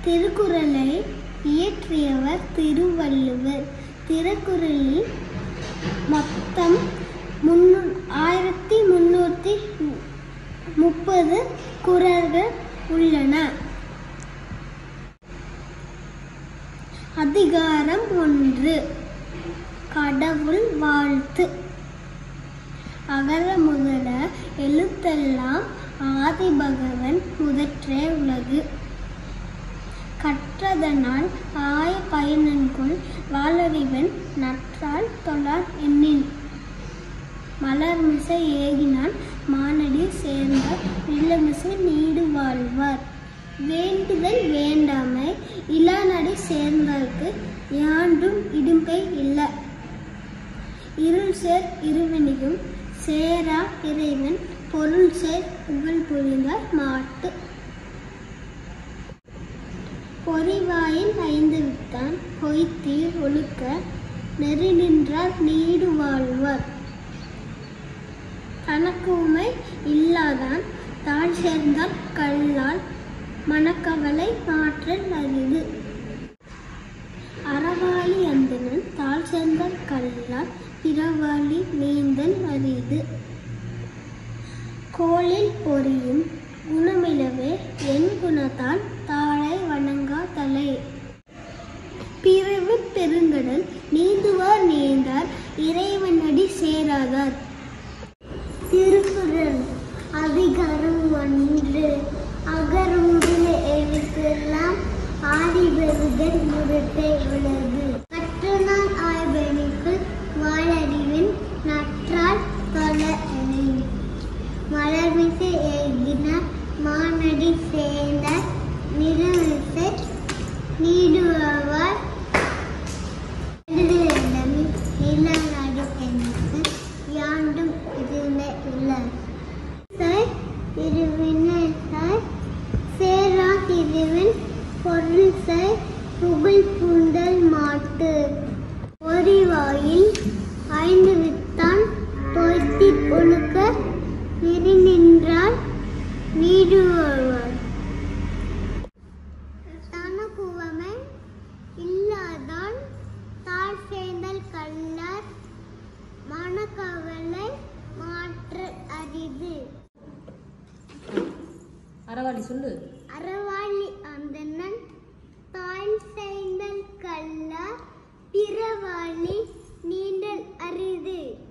திருக்குறளை இயற்றியவர் திருவள்ளுவர் திருக்குறளில் மொத்தம் முன்னூ ஆயிரத்தி முன்னூற்றி முப்பது குறள்கள் உள்ளன அதிகாரம் ஒன்று கடவுள் வாழ்த்து அகர முதல எழுத்தெல்லாம் ஆதிபகவன் முதற்றே உலகு கற்றதனால் ஆய பயனன்குள் வாளறிவன் நற்றால் தொழார் எண்ணின் மலர்மிசை ஏகினான் மானடி சேர்ந்தார் நிலமிசை நீடு வாழ்வார் வேண்டுதல் வேண்டாமை இளநடி சேர்ந்தார்க்கு யாண்டும் இடும்பை இல்லை இருள் சேர் இருவினியும் சேரா இறைவன் பொருள் சேர் புகழ் புரிந்தார் மாட்டு பொறிவாயில் ஐந்து வித்தான் பொய்த்தீர் ஒழுக்க நெறி நின்றார் நீடு வாழ்வார் தனக்கு உமை இல்லாதான் தான் சேர்ந்தால் கல்லால் மனக்கவலை மாற்றல் அரிது அறவாளி அந்தனன் தாழ் சேர்ந்தால் கல்லால் பிறவாளி நீந்தல் அரிது கோலில் பொரியும் குணமிலவே என் குணத்தால் தாளை வணங்கா தலை பிறவு பெருங்கடல் நீந்துவார் நீந்தார் இறைவனடி சேராதார் திருக்குறள் அதிகாரம் ஒன்று அகரமுதல எழுத்தெல்லாம் ஆதிபெருகன் முரட்டை உலகு கற்றனால் ஆய்வனுக்குள் வாழறிவின் நற்றால் தொல எழில் மலர்மிசை ஏகினார் மானடி சேர்ந்த நிலமிசை நீடுவார் நிலநாடு எனக்கு யாண்டும் இதுவே இல்லை சார் இருவினை சார் சேரா இருவின் பொருள் சார் புகழ் பூண்டல் மாட்டு ஒரிவாயில் ஐந்து வித்தான் தொய்த்தி ஒழுக்க நெறி நின்றால் வீடு வருவார் தனக்குவமை இல்லாதான் தாழ் சேர்ந்தல் கல்லார் மனக்கவலை மாற்ற அரிது அறவாளி சொல்லு அறவாளி அந்தணன் தாழ் சேர்ந்தல் கல்லார் பிறவாளி நீண்டல் அரிது